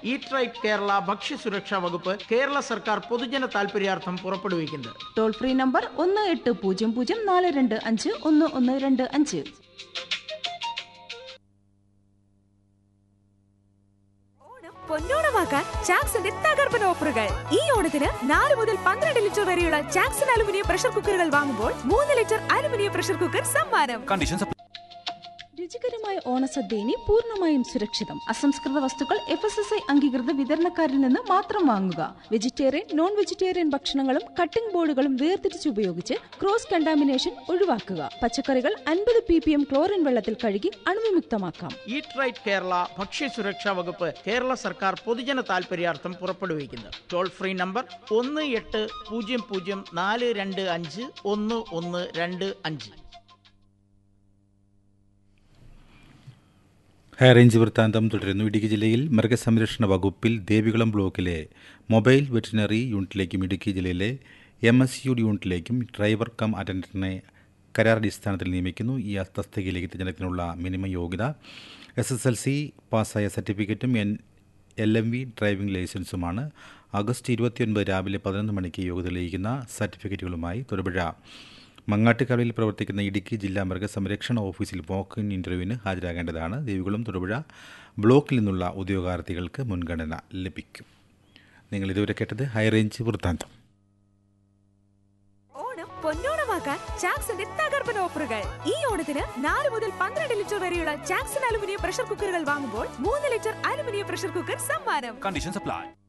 eat right Kerala ഭക്ഷ്യസുരക്ഷാ വകുപ്പ് കേരള സർക്കാർ പൊതുജന താൽപര്യാർത്ഥം പുറപ്പെടുവിക്കുന്നത് ടോൾ ഫ്രീ നമ്പർ ഒന്ന് എട്ട് പൂജ്യം പൂജ്യം നാല് രണ്ട് അഞ്ച് ഒന്ന് ഒന്ന് രണ്ട് അഞ്ച് ഓണം പൊന്നോണമാക്കാൻ ചാക്സിന്റെ തകർപ്പൻ ഓഫറുകൾ ഈ ഓണത്തിന് നാല് മുതൽ പന്ത്രണ്ട് ലിറ്റർ വരെയുള്ള ചാക്സൺ അലുമിനിയം പ്രഷർ കുക്കറുകൾ വാങ്ങുമ്പോൾ മൂന്ന് ലിറ്റർ അലുമിനിയം പ്രഷർ കുക്കർ സമ്മാനം കണ്ടീഷൻസ് രുചികരമായ ഓണസദ്യ ഇനി പൂർണ്ണമായും സുരക്ഷിതം അസംസ്കൃത വസ്തുക്കൾ എഫ് എസ് എസ് ഐ അംഗീകൃത വിതരണക്കാരിൽ നിന്ന് മാത്രം വാങ്ങുക വെജിറ്റേറിയൻ നോൺ വെജിറ്റേറിയൻ ഭക്ഷണങ്ങളും കട്ടിംഗ് ബോർഡുകളും വേർതിരിച്ച് ഉപയോഗിച്ച് ക്രോസ് കണ്ടാമിനേഷൻ ഒഴിവാക്കുക പച്ചക്കറികൾ അൻപത് പി പി എം ക്ലോറിൻ വെള്ളത്തിൽ കഴുകി അണുവിമുക്തമാക്കാം ഈറ്റ് റൈറ്റ് കേരള ഭക്ഷ്യസുരക്ഷാ വകുപ്പ് കേരള സർക്കാർ പൊതുജന താൽപര്യാർത്ഥം പുറപ്പെടുവിക്കുന്നത് ടോൾ ഫ്രീ നമ്പർ ഒന്ന് എട്ട് പൂജ്യം പൂജ്യം നാല് രണ്ട് അഞ്ച് ഒന്ന് ഒന്ന് രണ്ട് അഞ്ച് ഹൈറേഞ്ച് വൃത്താന്തം തുടരുന്നു ഇടുക്കി ജില്ലയിൽ മൃഗസംരക്ഷണ വകുപ്പിൽ ദേവികുളം ബ്ലോക്കിലെ മൊബൈൽ വെറ്റിനറി യൂണിറ്റിലേക്കും ഇടുക്കി ജില്ലയിലെ എം എസ് യു യൂണിറ്റിലേക്കും ഡ്രൈവർ കം അറ്റൻഡന്റിനെ കരാറടിസ്ഥാനത്തിൽ നിയമിക്കുന്നു ഈ തസ്തികയിലേക്ക് തിരഞ്ഞെടുപ്പിനുള്ള മിനിമം യോഗ്യത എസ് എസ് എൽ സി പാസ്സായ സർട്ടിഫിക്കറ്റും N L M V driving ലൈസൻസുമാണ് ആഗസ്റ്റ് ഇരുപത്തിയൊൻപത് രാവിലെ പതിനൊന്ന് മണിക്ക് യോഗ്യത തെളിയിക്കുന്ന സർട്ടിഫിക്കറ്റുകളുമായി തൊടുപുഴ മങ്ങാട്ടുകടവിൽ പ്രവർത്തിക്കുന്ന ഇടുക്കി ജില്ലാ മൃഗസംരക്ഷണ ഓഫീസിൽ വാക്ക് ഇൻ ഇൻ്റർവ്യൂവിന് ഹാജരാകേണ്ടതാണ് ദേവികുളം തൊടുപുഴ ബ്ലോക്കിൽ നിന്നുള്ള ഉദ്യോഗാർത്ഥികൾക്ക് മുൻഗണന ലഭിക്കും നിങ്ങൾ ഇതുവരെ കേട്ടത് ഹൈറേഞ്ച് വൃത്താന്തം ഓണം പൊന്നോണമാക്കാൻ ചാക്സിന്റെ തകർപ്പൻ ഓഫറുകൾ ഈ ഓണത്തിന് നാല് മുതൽ പന്ത്രണ്ട് ലിറ്റർ വരെയുള്ള ചാക്സൺ അലുമിനിയം പ്രഷർ കുക്കറുകൾ വാങ്ങുമ്പോൾ മൂന്ന് ലിറ്റർ അലുമിനിയം പ്രഷർ കുക്കർ സമ്മാനം കണ്ടീഷൻസ് അപ്ലൈ